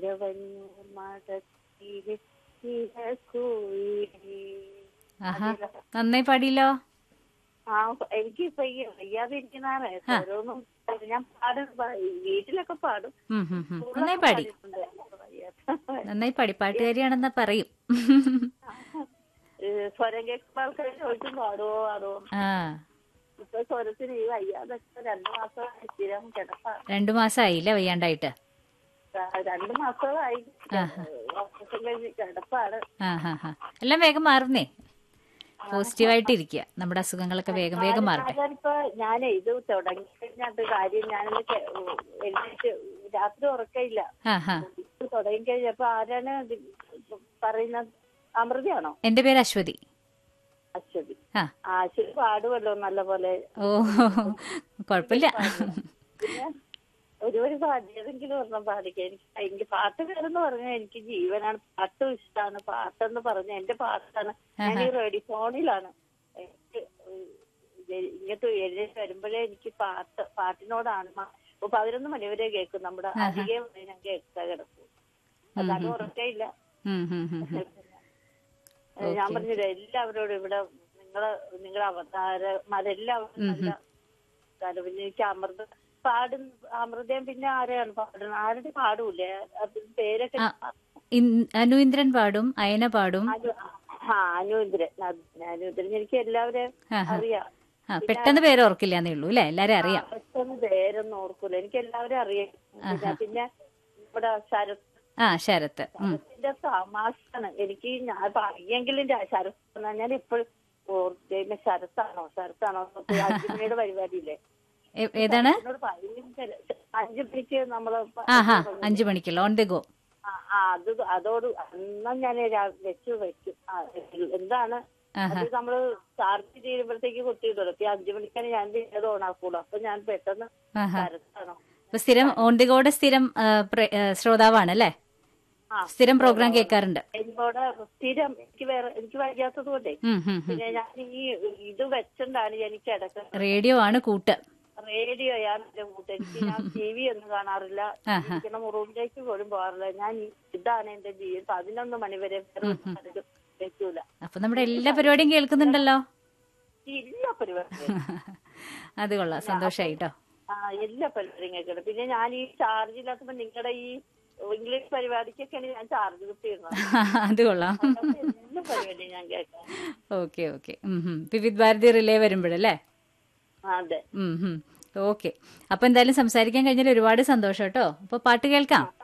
ഇലവഞ്ഞൂർ മടത്തിലെ ഇലക്കുയിലേ. ആഹാ നന്നായി പാടിയല്ലോ ആ എനിക്ക് ഇപ്പൊ ഈ വയ്യാതെ ഇരിക്കുന്നതാണ് ഓരോന്നും ഞാൻ പാടും പ- വീട്ടിലൊക്കെ പാടും ഉം, ഉം, ഉം. നന്നായി പാടി പാടിയിട്ടുണ്ട്. വയ്യാത്ത. നന്നായി പാടി പാട്ടുകാരിയാണെന്നാ പറയും ഏ, സ്വരം കേൾക്കുമ്പോൾ ആൾക്കാർ ചോദിച്ചും പാടുവോ പാടുവോ ആ ഇപ്പൊ സ്വരത്തിന് ഈ വയ്യാതൊക്കെ രണ്ടു മാസമായി സ്ഥിരം കിടപ്പാണ് രണ്ടു മാസമായില്ലേ വയ്യാണ്ടായിട്ട് ആ, രണ്ടു മാസമായി ഓപ്പറേഷൻ കഴിഞ്ഞ് കിടപ്പാണ് ആ ഹാ ഹാ എല്ലാം വേഗം മാറുന്നേ പോസിറ്റീവായിട്ട് ഇരിക്കുക നമ്മുടെ അസുഖങ്ങളൊക്കെ വേഗം വേഗം മാറട്ടെ ഞാനിപ്പോ ഞാനേ ഇത് തുടങ്ങി കഴിഞ്ഞിട്ട് കാര്യം ഞാനൊന്ന് കെ- എഴുന്നേറ്റ് രാത്രി ഉറക്കയില്ല ആ ഹാ ഇത് തുടങ്ങി കഴിഞ്ഞപ്പോ ആരാണ് ഇത് പറയുന്നത് അമൃതയാണോ എന്റെ പേര് അശ്വതി അശ്വതി ആ ആ അശ്വതി പാടുമല്ലോ നല്ല പോലെ ഓ കുഴപ്പമില്ല പിന്നെ ഒരു ഒരു പാട്ട് ഏതെങ്കിലും ഒരെണ്ണം പാടിക്കുക എനിക്ക് എനിക്ക് പാട്ടുകാരെന്ന് പറഞ്ഞാൽ എനിക്ക് ജീവനാണ് പാട്ടും ഇഷ്ടമാണ് പാട്ടെന്ന് പറഞ്ഞ എന്റെ പാട്ടാണ് ഞാൻ ഈ റേഡിയോ ഫോണിലാണ് എനിക്ക് ഇങ്ങോട്ട് എഴുന്നേറ്റ് വരുമ്പോഴേ എനിക്ക് പാട്ട് പാട്ടിനോടാണ് മ- ഇപ്പൊ പതിനൊന്ന് മണിവരെ കേൾക്കും നമ്മുടെ അധികം ഞാൻ കേൾക്കാൻ കിടക്കും അതാണ് ഉറക്കയില്ല ഉം, ഉം, ഉം, ഉം. ഏഹ് ഞാൻ പറഞ്ഞില്ല എല്ലാവരോടും ഇവിടെ നിങ്ങള് നിങ്ങളുടെ അവതാരമാരെല്ലാവരും നല്ല ഇതാണ്. പിന്നെ എനിക്ക് അമൃത പാടും അമൃതയും പിന്നെ ആരെയാണ് പാടുന്നത് ആരുടെ പാടൂലേ അത് പേരൊക്കെ ഇൻ- അനുഇന്ദ്രൻ പാടും അയന പാടും അനു- ആ അനുന്ദ്രൻ അനുന്ദ്രൻ എനിക്ക് എല്ലാവരെയും ആഹാ. അറിയാം ആ പെട്ടെന്ന് പേര് ഓർക്കില്ലാന്നേ ഉള്ളൂ അല്ലേ എല്ലാരും അറിയാം പെട്ടെന്ന് പേരൊന്നും ഓർക്കൂല എനിക്ക് എല്ലാവരും അറിയാം പിന്നെ പിന്നെ ഇവിടെ ശരത് ആ ശരത്ത് ഉം. ശരത്തിന്റെ തമാശാണ് എനിക്ക് ഞാൻ അറിയെങ്കിലും ശരത് എന്നാ ഞാൻ ഇപ്പോഴും ഓർമ്മ ശരത്താണോ ശരത്താണോ അഞ്ചു മണിയുടെ പരിപാടിയില്ലേ ഏ- ഏതാണ് എന്നോട് ഭയങ്കര അഞ്ചു മണിക്ക് നമ്മള് പ- ആഹാ അഞ്ചു മണിക്കുള്ള ഓൺ ദി ഗോ ആ, ആ, അത് അതോട് അന്നും ഞാൻ രാ- വെച്ചു വെക്കും ആ, എന്താണ് അത് നമ്മള് ചാർജ് ചെയ്യുമ്പോഴത്തേക്ക് കുത്തിയിടുമല്ലോ ഇപ്പൊ ഈ അഞ്ചു മണിക്കാണ് ഞാൻ ചെയ്തത് ഓണാക്കൂളൂ അപ്പൊ ഞാൻ പെട്ടെന്ന് ആഹാ ശരത്താണോ അപ്പൊ സ്ഥിരം ഓൺ ദി ഗോയുടെ സ്ഥിരം ആ, പ്ര- ആ, ശ്രോതാവാണ് അല്ലേ ആ. സ്ഥിരം പ്രോഗ്രാം കേൾക്കാറുണ്ട് എന്നോട് സ്ഥിരം എനിക്ക് വേറെ എനിക്ക് വയ്യാത്തത് കൊണ്ടേ ഉം, ഉം, ഉം. പിന്നെ ഞാൻ ഈ ഇത് വെച്ചിട്ടാണ് എനിക്ക് ഇടക്ക് റേഡിയോ ആണ് കൂട്ട് റേഡിയോയാണ് എന്റെ കൂട്ട് എനിക്ക് ഞാൻ ടി വി ഒന്നും കാണാറില്ല ഇരിക്കുന്ന റൂമിലേക്ക് പോലും പോകാറില്ല ഞാൻ ഈ- ഇതാണ് എന്റെ ജീവിതം പതിനൊന്ന് മണിവരെ വേറെ ഒരു പലതും വെക്കൂല അപ്പൊ നമ്മുടെ എല്ലാ പരിപാടിയും കേൾക്കുന്നുണ്ടല്ലോ എല്ലാ പരിപാടിയും അത് കൊള്ളാം സന്തോഷായിട്ടോ ആ എല്ലാ പരിപാടിയും കേൾക്കണം പിന്നെ ഞാൻ ഈ ചാർജ് ഇല്ലാത്തപ്പോ നിങ്ങളുടെ ഈ ഇംഗ്ലീഷ് പരിപാടിക്കൊക്കെയാണ് ഞാൻ ചാർജ് കുത്തിയിരുന്നത് അത് കൊള്ളാം എല്ലാ പരിപാടിയും ഞാൻ കേൾക്കാം okay okay Vividh Bharati relay വരുമ്പോഴല്ലേ ആ, അതെ ഓക്കെ അപ്പൊ എന്തായാലും സംസാരിക്കാൻ കഴിഞ്ഞാൽ ഒരുപാട് സന്തോഷം കേട്ടോ അപ്പൊ പാട്ട് കേൾക്കാം